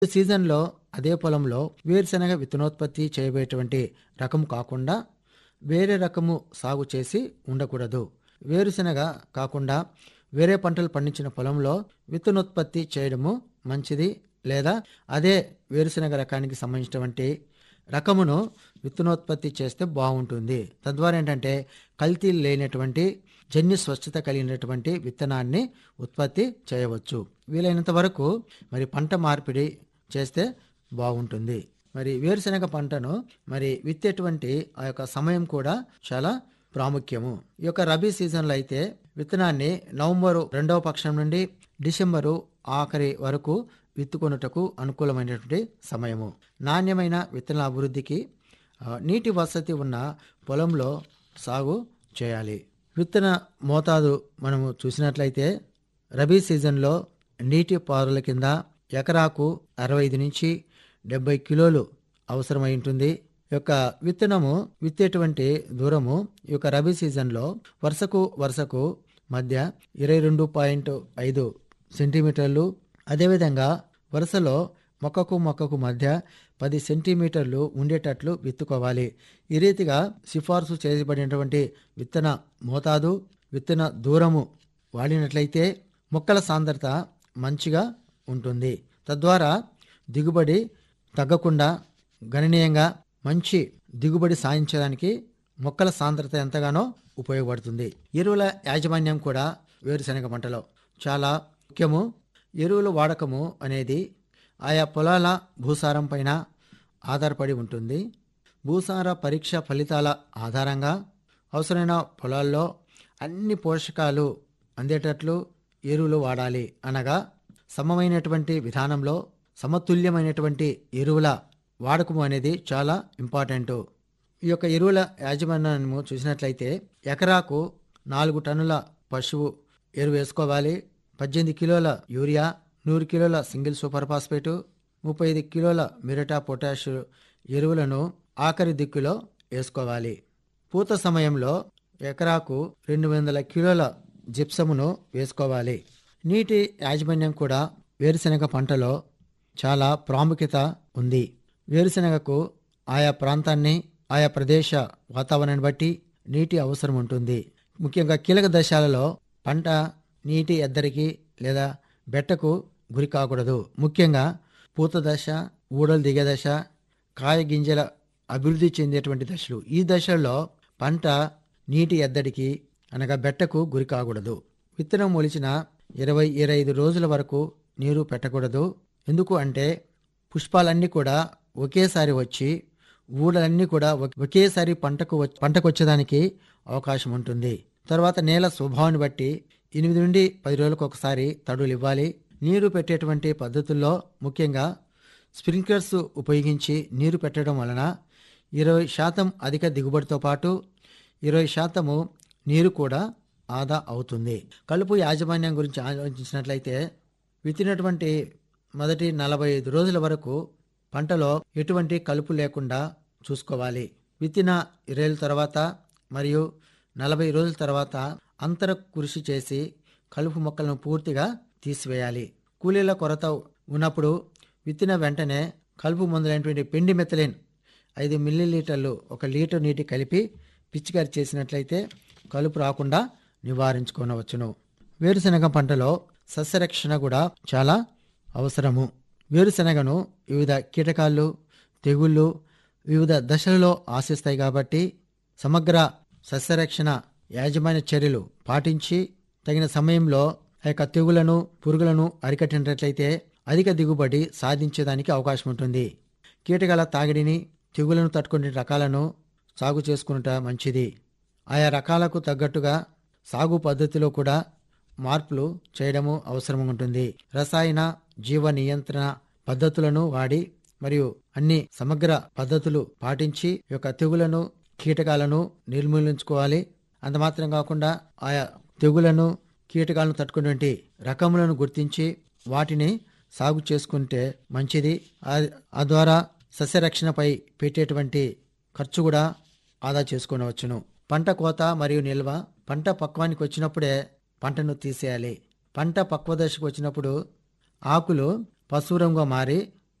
ఈ సీజన్లో అదే పొలంలో వేరుశెనగ విత్తనోత్పత్తి చేయబోయేటువంటి రకం కాకుండా వేరే రకము సాగు చేసి ఉండకూడదు వేరుశెనగ కాకుండా వేరే పంటలు పండించిన పొలంలో విత్తనోత్పత్తి చేయడము మంచిది లేదా అదే వేరుశెనగ రకానికి సంబంధించినటువంటి రకమును విత్తనోత్పత్తి చేస్తే బాగుంటుంది తద్వారా ఏంటంటే కల్తీ లేనటువంటి జన్యు స్వచ్ఛత కలిగినటువంటి విత్తనాన్ని ఉత్పత్తి చేయవచ్చు వీలైనంత వరకు మరి పంట మార్పిడి చేస్తే బాగుంటుంది మరి వేరుశెనగ పంటను మరి విత్తేటువంటి ఆ యొక్క సమయం కూడా చాలా ప్రాముఖ్యము ఈ యొక్క రబీ సీజన్లో అయితే విత్తనాన్ని నవంబరు రెండవ పక్షం నుండి డిసెంబరు ఆఖరి వరకు విత్తుకొనుటకు అనుకూలమైనటువంటి సమయము నాణ్యమైన విత్తనాల అభివృద్ధికి ఆ, నీటి వసతి ఉన్న పొలంలో సాగు చేయాలి విత్తన మోతాదు మనము చూసినట్లయితే రబీ సీజన్లో నీటి పారుల కింద ఎకరాకు అరవై ఐదు నుంచి డెబ్బై కిలోలు అవసరమై ఉంటుంది ఈ యొక్క విత్తనము విత్తేటువంటి దూరము ఈ యొక్క రబీ సీజన్లో వరుసకు వరుసకు మధ్య ఇరవై రెండు పాయింట్ ఐదు సెంటీమీటర్లు అదేవిధంగా వరుసలో మొక్కకు మొక్కకు మధ్య పది సెంటీమీటర్లు ఉండేటట్లు విత్తుకోవాలి ఈ రీతిగా సిఫార్సు చేయబడినటువంటి విత్తన మోతాదు విత్తన దూరము వాడినట్లయితే మొక్కల సాంద్రత మంచిగా ఉంటుంది తద్వారా దిగుబడి తగ్గకుండా గణనీయంగా మంచి దిగుబడి సాధించడానికి మొక్కల సాంద్రత ఎంతగానో ఉపయోగపడుతుంది ఎరువుల యాజమాన్యం కూడా వేరుశనగ పంటలో చాలా ముఖ్యము ఎరువుల వాడకము అనేది ఆయా పొలాల భూసారం పైన ఆధారపడి ఉంటుంది భూసార పరీక్ష ఫలితాల ఆధారంగా అవసరమైన పొలాల్లో అన్ని పోషకాలు అందేటట్లు ఎరువులు వాడాలి అనగా సమమైనటువంటి విధానంలో సమతుల్యమైనటువంటి ఎరువుల వాడకము అనేది చాలా ఇంపార్టెంట్ ఈ యొక్క ఎరువుల యాజమాన్యము చూసినట్లయితే ఎకరాకు నాలుగు టన్నుల పశువు ఎరువు వేసుకోవాలి పద్దెనిమిది కిలోల యూరియా నూరు కిలోల సింగిల్ సూపర్ ఫాస్ఫేటు ముప్పై ఐదు కిలోల మిరటా పొటాష్ ఎరువులను ఆఖరి దిక్కులో వేసుకోవాలి పూత సమయంలో ఎకరాకు రెండు వందల కిలోల జిప్సమును వేసుకోవాలి నీటి యాజమాన్యం కూడా వేరుశెనగ పంటలో చాలా ప్రాముఖ్యత ఉంది వేరుశెనగకు ఆయా ప్రాంతాన్ని ఆయా ప్రదేశ వాతావరణాన్ని బట్టి నీటి అవసరం ఉంటుంది ముఖ్యంగా కీలక దశలలో పంట నీటి ఎద్దరికి లేదా బెట్టకు గురి కాకూడదు ముఖ్యంగా పూత దశ ఊడలు దిగే దశ కాయ గింజల అభివృద్ధి చెందేటువంటి దశలు ఈ దశల్లో పంట నీటి ఎద్దడికి అనగా బెట్టకు గురి కాకూడదు విత్తనం మొలిచిన ఇరవై ఇరవై ఐదు రోజుల వరకు నీరు పెట్టకూడదు ఎందుకు అంటే పుష్పాలన్నీ కూడా ఒకేసారి వచ్చి ఊడలన్నీ కూడా ఒ- ఒకేసారి పంటకు వచ్- పంటకు వచ్చేదానికి అవకాశం ఉంటుంది తర్వాత నేల స్వభావాన్ని బట్టి ఎనిమిది నుండి పది రోజులకు ఒకసారి తడులు ఇవ్వాలి నీరు పెట్టేటువంటి పద్ధతుల్లో ముఖ్యంగా స్ప్రింక్లర్స్ ఉపయోగించి నీరు పెట్టడం వలన ఇరవై శాతం అధిక దిగుబడితో పాటు ఇరవై శాతము నీరు కూడా ఆదా అవుతుంది కలుపు యాజమాన్యం గురించి ఆలోచించినట్లయితే విత్తినటువంటి మొదటి నలభై ఐదు రోజుల వరకు పంటలో ఎటువంటి కలుపు లేకుండా చూసుకోవాలి విత్తిన ఇరవై తర్వాత మరియు నలభై రోజుల తర్వాత అంతర కృషి చేసి కలుపు మొక్కలను పూర్తిగా తీసివేయాలి కూలీల కొరత ఉన్నప్పుడు విత్తిన వెంటనే కలుపు మందులైనటువంటి పిండి మెథలిన్ ఐదు మిల్లీలీటర్లు ఒక లీటర్ నీటి కలిపి పిచికారి చేసినట్లయితే కలుపు రాకుండా నివారించుకోనవచ్చును వేరుశనగ పంటలో సస్యరక్షణ కూడా చాలా అవసరము వేరుశనగను వివిధ కీటకాలు తెగుళ్ళు వివిధ దశలలో ఆశిస్తాయి కాబట్టి సమగ్ర సస్యరక్షణ యాజమాన్య చర్యలు పాటించి తగిన సమయంలో ఆ యొక్క తెగులను పురుగులను అరికట్టినట్లయితే అధిక దిగుబడి సాధించేదానికి అవకాశం ఉంటుంది కీటకాల తాగిడిని తెగులను తట్టుకునే రకాలను సాగు చేసుకునుట మంచిది ఆయా రకాలకు తగ్గట్టుగా సాగు పద్ధతిలో కూడా మార్పులు చేయడము అవసరం ఉంటుంది రసాయన జీవ నియంత్రణ పద్ధతులను వాడి మరియు అన్ని సమగ్ర పద్ధతులు పాటించి ఈ యొక్క తెగులను కీటకాలను నిర్మూలించుకోవాలి అంత మాత్రం కాకుండా ఆయా తెగులను కీటకాలను తట్టుకునేటువంటి రకములను గుర్తించి వాటిని సాగు చేసుకుంటే మంచిది ఆ- ఆ ద్వారా సస్యరక్షణపై పెట్టేటువంటి ఖర్చు కూడా ఆదా చేసుకునవచ్చును పంట కోత మరియు నిల్వ పంట పక్వానికి వచ్చినప్పుడే పంటను తీసేయాలి పంట పక్వ దశకు వచ్చినప్పుడు ఆకులు పశువు రంగుగా మారి